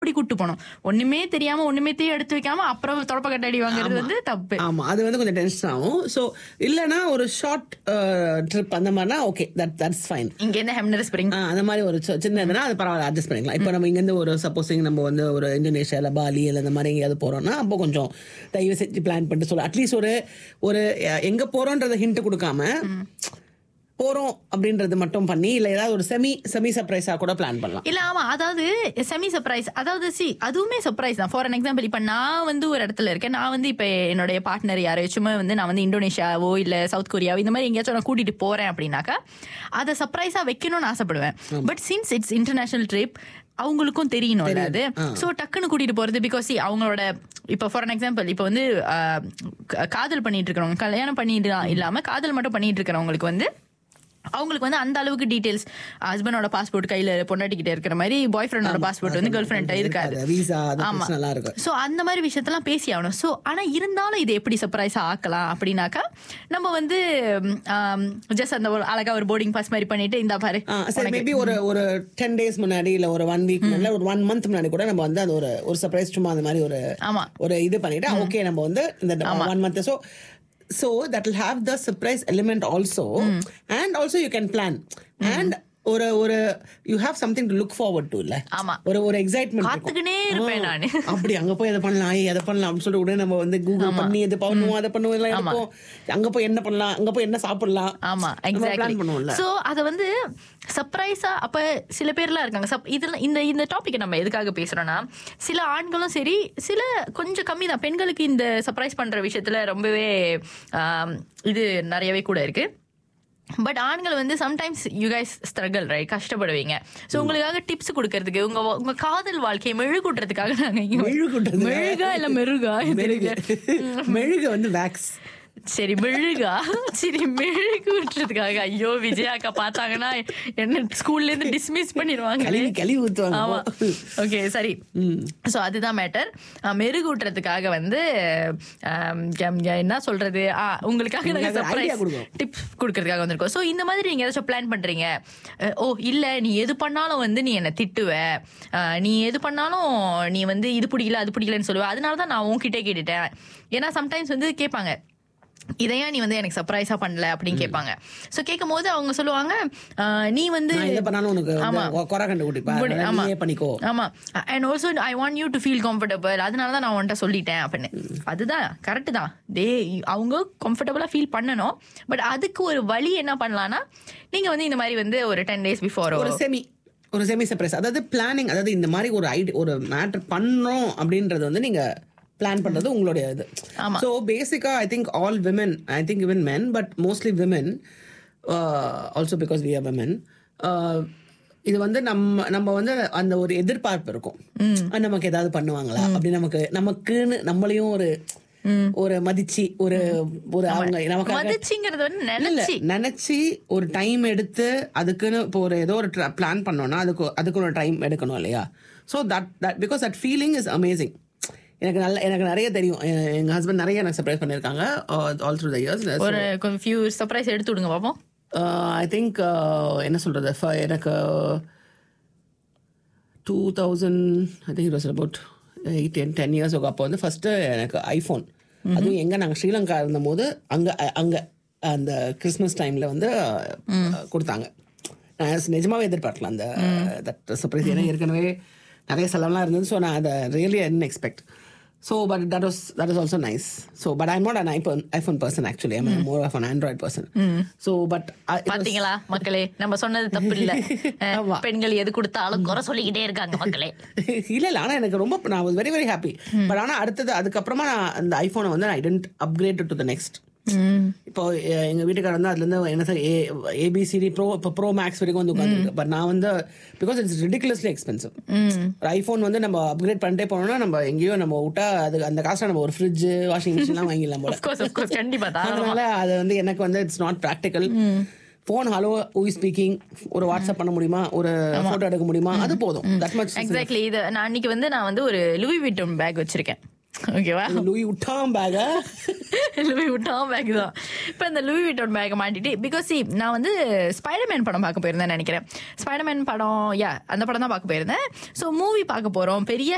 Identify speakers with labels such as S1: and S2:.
S1: அப்படி கூட்டு போனோம் ஒண்ணுமே தெரியாம ஒண்ணுமே தீ எடுத்து வைக்காம அப்புறம் தொடப்ப கட்டடி வாங்குறது வந்து தப்பு
S2: ஆமா அது வந்து கொஞ்சம் டென்ஷன் ஆகும் ஸோ இல்லைன்னா ஒரு ஷார்ட் ட்ரிப் அந்த மாதிரினா ஓகே தட் தட்ஸ் ஃபைன்
S1: இங்க இருந்து ஹெம்னர் ஸ்பிரிங்
S2: அந்த மாதிரி ஒரு சி- சின்ன இதுனா அது பரவாயில்ல அட்ஜஸ்ட் பண்ணிக்கலாம் இப்போ நம்ம இங்கேருந்து ஒரு சப்போஸிங் நம்ம வந்து ஒரு இந்தோனேஷியா இல்லை பாலி இல்லை இந்த மாதிரி எங்கேயாவது போறோம்னா அப்போ கொஞ்சம் தயவு செஞ்சு பிளான் பண்ணிட்டு சொல்ல அட்லீஸ்ட் ஒரு ஒரு அஹ், எங்க போறோன்றத ஹிண்ட் கொடுக்காம போறோம் அப்படின்றது மட்டும் பண்ணி இல்லை ஏதாவது ஒரு செமி செமி சர்ப்ரைஸா கூட பிளான் பண்ணலாம்
S1: இல்ல ஆமா அதாவது செமி சர்ப்ரைஸ் அதாவது சி அதுவுமே சர்ப்ரைஸ் தான் ஃபார் அன் எக்ஸாம்பிள் இப்ப நான் வந்து ஒரு இடத்துல இருக்கேன் நான் வந்து இப்ப என்னுடைய பார்ட்னர் யாரையாச்சும் வந்து நான் வந்து இந்தோனேஷியாவோ இல்ல சவுத் கொரியாவோ இந்த மாதிரி எங்கேயாச்சும் நான் கூட்டிட்டு போறேன் அப்படின்னாக்கா அதை சர்ப்ரைஸா வைக்கணும்னு ஆசைப்படுவேன் but since it's international trip அவங்களுக்கும் தெரியணும்ல அது சோ டக்குன்னு கூட்டிட்டு போறது பிகாஸ் அவங்களோட இப்ப ஃபார் அன் எக்ஸாம்பிள் இப்ப வந்து ஆஹ், க- காதல் பண்ணிட்டு இருக்கிறவங்க கல்யாணம் பண்ணிட்டு இல்லாம காதல் மட்டும் பண்ணிட்டு இருக்கிறவங்களுக்கு வந்து அவங்களுக்கு வந்து அந்த அளவுக்கு டீடைல்ஸ் ஹஸ்பண்டோட பாஸ்போர்ட் கையில பொண்டாட்டிக்கிட்ட இருக்கிற மாதிரி பாய் ஃப்ரெண்டோட பாஸ்போர்ட் வந்து கேர்ள் ஃப்ரெண்ட் இருக்காது
S2: விசா அது
S1: ஆமா.
S2: பிரச்சனை எல்லாம் இருக்கும்
S1: சோ அந்த மாதிரி விஷயத்தெல்லாம் பேசி ஆகணும் சோ ஆனா இருந்தாலும் இது எப்படி சர்ப்ரைஸ் ஆக்கலாம் அப்படின்னாக்கா நம்ம வந்து ஜஸ்ட் அந்த ஒரு அழகா ஒரு போர்டிங் பாஸ் மாதிரி பண்ணிட்டு இந்த பாரு
S2: ஆ, சரி மேபி ஒரு ஒரு டென் டேஸ் முன்னாடி இல்ல ஒரு ஒன் வீக் முன்னாடி ஒரு ஒன் மந்த் முன்னாடி கூட நம்ம வந்து அது ஒரு ஒரு சர்ப்ரைஸ் சும்மா அந்த மாதிரி ஒரு
S1: ஆமா
S2: ஒரு இது பண்ணிட்டு ஓகே நம்ம வந்து இந்த one month so so that will have the surprise element also and also you can plan and ஒரு ஒரு you have something to look forward to இல்ல
S1: ஆமா
S2: ஒரு ஒரு எக்ஸைட்மெண்ட்
S1: காத்துக்கினே இருப்பேன் நானு
S2: அப்படி அங்க போய் அதை பண்ணலாம் ஏய், அதை பண்ணலாம் அப்படின்னு சொல்லிட்டு உடனே நம்ம வந்து கூகுள் பண்ணி இது பண்ணுவோம் அதை பண்ணுவோம் எல்லாம் எடுப்போம் அங்க போய் என்ன பண்ணலாம் அங்க போய் என்ன சாப்பிடலாம்
S1: ஆமா
S2: நம்ம
S1: எக்ஸாக்ட்லி
S2: plan பண்ணுவோம்ல
S1: சோ அத வந்து சர்ப்ரைஸா அப்ப சில பேர்லாம் இருக்காங்க சப் இதெல்லாம் இந்த இந்த டாபிக் நம்ம எதுக்காக பேசுறோம்னா சில ஆண்களும் சரி சில கொஞ்சம் கம்மி தான் பெண்களுக்கு இந்த சர்ப்ரைஸ் பண்ற விஷயத்துல ரொம்பவே ஆம், இது நிறையவே கூட இருக்கு பட் ஆண்கள் வந்து sometimes you guys struggle right கஷ்டப்படுவீங்க ஸோ உங்களுக்காக டிப்ஸ் கொடுக்கறதுக்கு உங்க உங்க காதல் வாழ்க்கையை மெழுகூட்டுறதுக்காக நாங்க இங்க
S2: மெழுகூட்டுறது.
S1: மெழுகா இல்ல மெருகா
S2: மெழுகு மெழுகு வந்து வேக்ஸ்
S1: சரி மெழுகா சரி மெழுகு விட்டுறதுக்காக ஐயோ விஜயா அக்கா பார்த்தாங்கன்னா என்ன ஸ்கூல்ல இருந்து டிஸ்மிஸ் பண்ணிடுவாங்க
S2: கழுவி கழுவி ஊத்துவாங்க
S1: ஆமா ஓகே சரி சோ அதுதான் மேட்டர் மெருகு ஊட்டுறதுக்காக வந்து ஆம், கம்- என்ன சொல்றது ஆ, உங்களுக்காக நாங்க
S2: உங்களுக்கு idea
S1: சர்ப்ரைஸ்
S2: கொடுக்குறோம்.
S1: டிப்ஸ் கொடுக்கறதுக்காக வந்திருக்கோம் சோ இந்த மாதிரி நீங்க ஏதாச்சும் பிளான் பண்றீங்க அஹ், ஓ இல்ல நீ எது பண்ணாலும் வந்து நீ என்ன திட்டுவ அஹ், நீ எது பண்ணாலும் நீ வந்து இது பிடிக்கல அது பிடிக்கலன்னு சொல்லுவ அதனால தான் நான் உன்கிட்ட கேட்டுட்டேன் ஏன்னா சம்டைம்ஸ் வந்து கேட்பாங்க இதையா நீ வந்து எனக்கு சர்ப்ரைஸா பண்ணல அப்படின்னு கேட்பாங்க சோ கேட்கும் போது அவங்க சொல்லுவாங்க அஹ், நீ வந்து
S2: நான் இதை பண்ணாலும் உனக்கு
S1: ஆமா.
S2: கொரா கண்டு குடிப்பா
S1: முடி- ஆமா.
S2: நீயே பண்ணிக்கோ
S1: ஆமா and also I want you to feel comfortable அதனால தான் நான் உன்கிட்ட சொல்லிட்டேன் அப்படின்னு அதுதான் கரெக்ட் தான் டே அவங்க கம்ஃபர்டபுளா ஃபீல் பண்ணணும் பட் அதுக்கு ஒரு வழி என்ன பண்ணலாம்னா நீங்க வந்து இந்த மாதிரி வந்து ஒரு டென் டேஸ் பிஃபோர்
S2: ஒரு செமி ஒரு செமி சர்ப்ரைஸ் அதாவது பிளானிங் அதாவது இந்த மாதிரி ஒரு ஐடி ஒரு மேட்டர் பண்ணோம் அப்படின்றது வந்து நீங்க பிளான் பண்றது உங்களுடைய இது
S1: ஆமா.
S2: So basically I think all women I think even men but mostly women also because we are women இது வந்து நம்ம நம்ம வந்து அந்த ஒரு எதிர்பார்ப்பு இருக்கும் அஹ் நமக்கு ஏதாவது பண்ணுவாங்களா அப்படி நமக்கு நமக்குன்னு நம்மளையும் ஒரு ஒரு மதிச்சு ஒரு ஒரு அவங்க நமக்காக
S1: மதிச்சுங்கிறது வந்து
S2: இல்ல
S1: நினைச்சு
S2: நினைச்சு ஒரு டைம் எடுத்து அதுக்குன்னு இப்போ ஒரு ஏதோ ஒரு பிளான் பண்ணோம்னா அதுக்கு அதுக்கு ஒரு டைம் எடுக்கணும் இல்லையா so that that because that feeling is amazing எனக்கு நல்ல எனக்கு நிறைய தெரியும் எ- எங்க ஹஸ்பண்ட் நிறைய எனக்கு சர்ப்ரைஸ் பண்ணியிருக்காங்க ஆல் த்ரூ த இயர்ஸ்
S1: ஒரு ஃபியூ சர்ப்ரைஸ் எடுத்து விடுங்க பாப்போம்
S2: ஐ திங்க் என்ன சொல்றது for எனக்கு two thousand I think was about eight ten ten years அப்போ வந்து ஃபர்ஸ்ட்டு எனக்கு ஐஃபோன் அதுவும் எங்கே நாங்கள் ஸ்ரீலங்கா இருந்தபோது அங்கே அங்கே அந்த கிறிஸ்மஸ் டைமில் வந்து அஹ், கொடுத்தாங்க நான் நிஜமாவே எதிர்பார்க்கல அந்த தட் சர்ப்ரைஸ் ஏன்னா ஏற்கனவே நிறைய செலவெல்லாம் இருந்தது ஸோ நான் அதை really un expect so but that was that is also nice so but I'm not an iPhone iPhone person actually I'm more of an Android person so but
S1: பாத்தீங்களா மக்களே நம்ம சொன்னது தப்பு இல்ல அஹ்,
S2: ஆமா.
S1: பெண்கள் எது கொடுத்தாலும் குறை சொல்லிக்கிட்டே இருக்காங்க மக்களே
S2: இல்ல இல்ல ஆனா எனக்கு ரொம்ப நான் was very very happy but ஆனா அடுத்தது அதுக்கப்புறமா நான் அந்த ஐபோனை வந்து I tend upgrade to the next இப்போ எ- எங்க வீட்டுக்காரர் வந்து அதுல இருந்து என்ன சார் ஏபிசிடி ப்ரோ இப்போ ப்ரோ மேக்ஸ் வரைக்கும் வந்து உட்காந்துருக்கு பட் நான் வந்து பிகாஸ் இட்ஸ் ரிடிகுலஸ்லி எக்ஸ்பென்சிவ் ஒரு ஐபோன் வந்து நம்ம அப்கிரேட் பண்ணிட்டே போனோம்னா நம்ம எங்கேயோ நம்ம விட்டா அது அந்த காசுல நம்ம ஒரு ஃப்ரிட்ஜ் வாஷிங் மிஷின்லாம் வாங்கிடலாம் போல
S1: Of course, of course, கண்டிப்பா தாராளமா.
S2: அதனால அது வந்து எனக்கு வந்து it's not practical phone hello who speaking ஒரு வாட்ஸ்அப் பண்ண முடியுமா ஒரு போட்டோ எடுக்க முடியுமா அது போதும் தட் மச்
S1: எக்ஸாக்ட்லி இது நான் அன்னைக்கு வந்து நான் வந்து ஒரு லூவி விட்டம் பேக் வச்சிருக்கேன் ஓகேவா
S2: லூயி விட்டாம் பேக
S1: லூவி விட்டான் பேக் தான் இப்போ இந்த லூவி விட்டோன் பேக்கை மாட்டிட்டு பிகாஸ் நான் வந்து ஸ்பைடர்மேன் படம் பார்க்க போயிருந்தேன் நினைக்கிறேன் ஸ்பைடர்மேன் படம் யா அந்த படம் தான் பார்க்க போயிருந்தேன் ஸோ மூவி பார்க்க போகிறோம் பெரிய